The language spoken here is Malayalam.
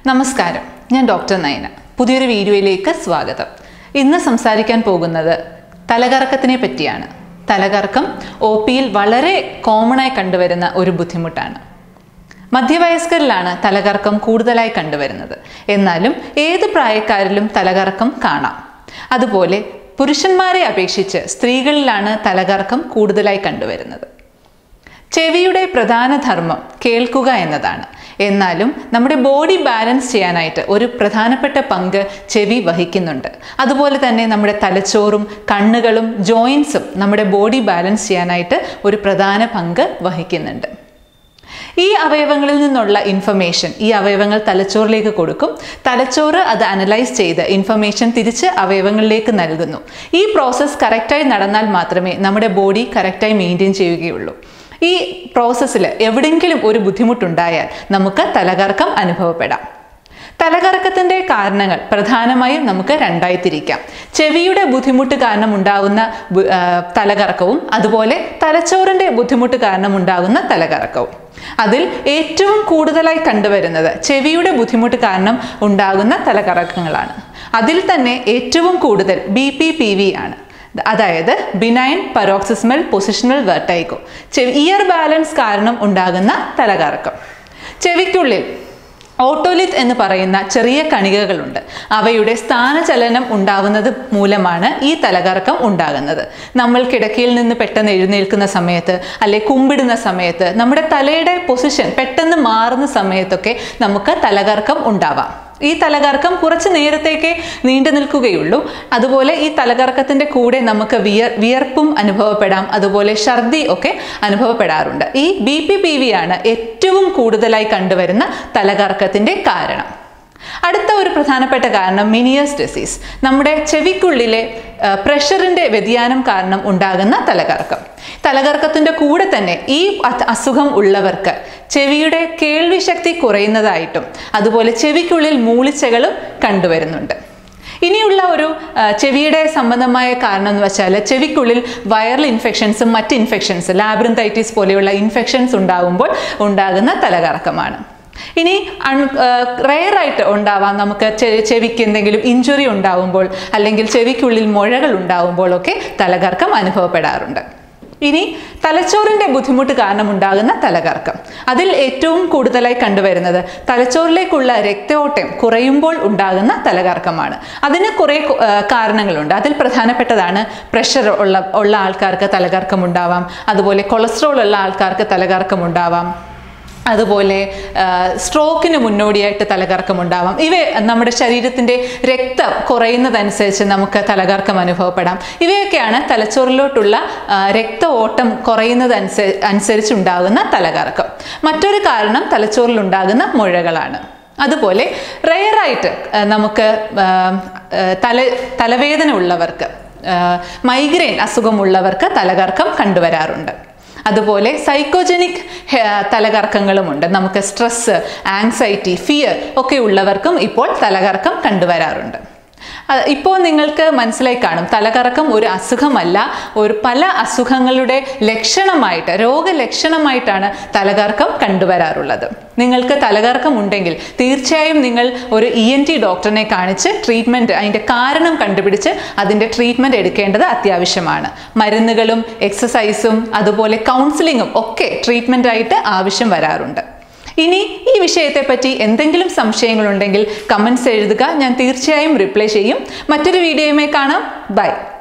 നമസ്കാരം ഞാൻ ഡോക്ടർ നയന പുതിയൊരു വീഡിയോയിലേക്ക് സ്വാഗതം ഇന്ന് സംസാരിക്കാൻ പോകുന്നത് തലകറക്കത്തിനെ പറ്റിയാണ് തലകറക്കം ഒ പിയിൽ വളരെ കോമണായി കണ്ടുവരുന്ന ഒരു ബുദ്ധിമുട്ടാണ് മധ്യവയസ്കരിലാണ് തലകറക്കം കൂടുതലായി കണ്ടുവരുന്നത് എന്നാലും ഏത് പ്രായക്കാരിലും തലകറക്കം കാണാം അതുപോലെ പുരുഷന്മാരെ അപേക്ഷിച്ച് സ്ത്രീകളിലാണ് തലകറക്കം കൂടുതലായി കണ്ടുവരുന്നത് ചെവിയുടെ പ്രധാന ധർമ്മം കേൾക്കുക എന്നതാണ് എന്നാലും നമ്മുടെ ബോഡി ബാലൻസ് ചെയ്യാനായിട്ട് ഒരു പ്രധാനപ്പെട്ട പങ്ക് ചെവി വഹിക്കുന്നുണ്ട് അതുപോലെ തന്നെ നമ്മുടെ തലച്ചോറും കണ്ണുകളും ജോയിൻസും നമ്മുടെ ബോഡി ബാലൻസ് ചെയ്യാനായിട്ട് ഒരു പ്രധാന പങ്ക് വഹിക്കുന്നുണ്ട് ഈ അവയവങ്ങളിൽ നിന്നുള്ള ഇൻഫർമേഷൻ ഈ അവയവങ്ങൾ തലച്ചോറിലേക്ക് കൊടുക്കും തലച്ചോറ് അത് അനലൈസ് ചെയ്ത് ഇൻഫർമേഷൻ തിരിച്ച് അവയവങ്ങളിലേക്ക് നൽകുന്നു ഈ പ്രോസസ്സ് കറക്റ്റായി നടന്നാൽ മാത്രമേ നമ്മുടെ ബോഡി കറക്റ്റായി മെയിൻറ്റെയിൻ ചെയ്യുകയുള്ളൂ ഈ പ്രോസസ്സിൽ എവിടെയെങ്കിലും ഒരു ബുദ്ധിമുട്ടുണ്ടായാൽ നമുക്ക് തലകറക്കം അനുഭവപ്പെടാം തലകറക്കത്തിൻ്റെ കാരണങ്ങൾ പ്രധാനമായും നമുക്ക് രണ്ടായി തിരിക്കാം ചെവിയുടെ ബുദ്ധിമുട്ട് കാരണം ഉണ്ടാകുന്ന ബു- ആ, തലകറക്കവും അതുപോലെ തലച്ചോറിൻ്റെ ബുദ്ധിമുട്ട് കാരണം ഉണ്ടാകുന്ന തലകറക്കവും അതിൽ ഏറ്റവും കൂടുതലായി കണ്ടുവരുന്നത് ചെവിയുടെ ബുദ്ധിമുട്ട് കാരണം ഉണ്ടാകുന്ന തലകറക്കങ്ങളാണ് അതിൽ തന്നെ ഏറ്റവും കൂടുതൽ ബി പി പി വി ആണ് അതായത് ബിനൈൻ പരോക്സിസ്മൽ പൊസിഷണൽ വെർട്ടൈഗോ ചെവി ഇയർ ബാലൻസ് കാരണം ഉണ്ടാകുന്ന തലകറക്കം ചെവിക്കുള്ളിൽ ഓട്ടോലിത്ത് എന്ന് പറയുന്ന ചെറിയ കണികകളുണ്ട് അവയുടെ സ്ഥാനചലനം ഉണ്ടാകുന്നത് മൂലമാണ് ഈ തലകറക്കം ഉണ്ടാകുന്നത് നമ്മൾ കിടക്കയിൽ നിന്ന് പെട്ടെന്ന് എഴുന്നേൽക്കുന്ന സമയത്ത് അല്ലെ കുമ്പിടുന്ന സമയത്ത് നമ്മുടെ തലയുടെ പൊസിഷൻ പെട്ടെന്ന് മാറുന്ന സമയത്തൊക്കെ നമുക്ക് തലകറക്കം ഉണ്ടാവാം ഈ തലകറക്കം കുറച്ച് നേരത്തേക്ക് നീണ്ടു നിൽക്കുകയുള്ളൂ അതുപോലെ ഈ തലകറക്കത്തിന്റെ കൂടെ നമുക്ക് വിയർ വിയർപ്പും അനുഭവപ്പെടാം അതുപോലെ ഛർദി ഒക്കെ അനുഭവപ്പെടാറുണ്ട് ഈ ബി പി പി വി ആണ് ഏറ്റവും കൂടുതലായി കണ്ടുവരുന്ന തലകറക്കത്തിന്റെ കാരണം അടുത്ത ഒരു പ്രധാനപ്പെട്ട കാരണം മിനിയസ് ഡിസീസ് നമ്മുടെ ചെവിക്കുള്ളിലെ പ്രഷറിന്റെ വ്യതിയാനം കാരണം ഉണ്ടാകുന്ന തലകറക്കം തലകറക്കത്തിന്റെ കൂടെ തന്നെ ഈ അ- അസുഖം ഉള്ളവർക്ക് ചെവിയുടെ കേൾവി ശക്തി കുറയുന്നതായിട്ടും അതുപോലെ ചെവിക്കുള്ളിൽ മൂളിച്ചകളും കണ്ടുവരുന്നുണ്ട് ഇനിയുള്ള ഒരു ആ, ചെവിയുടെ സംബന്ധമായ കാരണം എന്ന് വെച്ചാൽ ചെവിക്കുള്ളിൽ വൈറൽ ഇൻഫെക്ഷൻസും മറ്റ് ഇൻഫെക്ഷൻസ് ലാബ്രിന്തൈറ്റിസ് പോലെയുള്ള ഇൻഫെക്ഷൻസ് ഉണ്ടാകുമ്പോൾ ഉണ്ടാകുന്ന തലകറക്കമാണ് ഇനി അൺ റെയറായിട്ട് ഉണ്ടാവാം നമുക്ക് ചെ- ചെവിക്ക് എന്തെങ്കിലും ഇഞ്ചുറി ഉണ്ടാവുമ്പോൾ അല്ലെങ്കിൽ ചെവിക്കുള്ളിൽ മുഴകൾ ഉണ്ടാവുമ്പോഴൊക്കെ തലകറക്കം അനുഭവപ്പെടാറുണ്ട് ഇനി തലച്ചോറിന്റെ ബുദ്ധിമുട്ട് കാരണം ഉണ്ടാകുന്ന തലകറക്കം അതിൽ ഏറ്റവും കൂടുതലായി കണ്ടുവരുന്നത് തലച്ചോറിലേക്കുള്ള രക്തയോട്ടം കുറയുമ്പോൾ ഉണ്ടാകുന്ന തലകറക്കമാണ് അതിന് കുറേ കു- ആ, കാരണങ്ങളുണ്ട് അതിൽ പ്രധാനപ്പെട്ടതാണ് പ്രഷർ ഉള്ള ഉള്ള ആൾക്കാർക്ക് തലകറക്കം ഉണ്ടാവാം അതുപോലെ കൊളസ്ട്രോൾ ഉള്ള ആൾക്കാർക്ക് തലകറക്കം ഉണ്ടാവാം അതുപോലെ ആ, സ്ട്രോക്കിന് മുന്നോടിയായിട്ട് തലകറക്കം ഉണ്ടാവാം ഇവ നമ്മുടെ ശരീരത്തിൻ്റെ രക്തം കുറയുന്നതനുസരിച്ച് നമുക്ക് തലകറക്കം അനുഭവപ്പെടാം ഇവയൊക്കെയാണ് തലച്ചോറിലോട്ടുള്ള ആ, രക്ത ഓട്ടം കുറയുന്നതനുസരി അനുസരിച്ചുണ്ടാകുന്ന തലകറക്കം മറ്റൊരു കാരണം തലച്ചോറിലുണ്ടാകുന്ന മുഴകളാണ് അതുപോലെ റെയറായിട്ട് നമുക്ക് ആ, ആ, തല തലവേദന ഉള്ളവർക്ക് മൈഗ്രെയിൻ അസുഖമുള്ളവർക്ക് തലകറക്കം കണ്ടുവരാറുണ്ട് അതുപോലെ സൈക്കോജനിക് തലകറക്കങ്ങളുമുണ്ട് നമുക്ക് സ്ട്രെസ് ആങ്സൈറ്റി ഫിയർ ഒക്കെ ഉള്ളവർക്കും ഇപ്പോൾ തലകറക്കം കണ്ടുവരാറുണ്ട് അഹ് ഇപ്പോൾ നിങ്ങൾക്ക് മനസ്സിലായി കാണും തലകറക്കം ഒരു അസുഖമല്ല ഒരു പല അസുഖങ്ങളുടെ ലക്ഷണമായിട്ട് രോഗലക്ഷണമായിട്ടാണ് തലകറക്കം കണ്ടുവരാറുള്ളത് നിങ്ങൾക്ക് തലകറക്കം ഉണ്ടെങ്കിൽ തീർച്ചയായും നിങ്ങൾ ഒരു ഇ എൻ ടി ഡോക്ടറിനെ കാണിച്ച് ട്രീറ്റ്മെൻറ്റ് അതിൻ്റെ കാരണം കണ്ടുപിടിച്ച് അതിൻ്റെ ട്രീറ്റ്മെൻറ്റ് എടുക്കേണ്ടത് അത്യാവശ്യമാണ് മരുന്നുകളും എക്സസൈസും അതുപോലെ കൗൺസിലിങ്ങും ഒക്കെ ട്രീറ്റ്മെൻ്റ് ആയിട്ട് ആവശ്യം വരാറുണ്ട് ഇനി ഈ വിഷയത്തെപ്പറ്റി എന്തെങ്കിലും സംശയങ്ങളുണ്ടെങ്കിൽ കമൻസ് എഴുതുക ഞാൻ തീർച്ചയായും റിപ്ലൈ ചെയ്യും മറ്റൊരു വീഡിയോയുമായി കാണാം ബൈ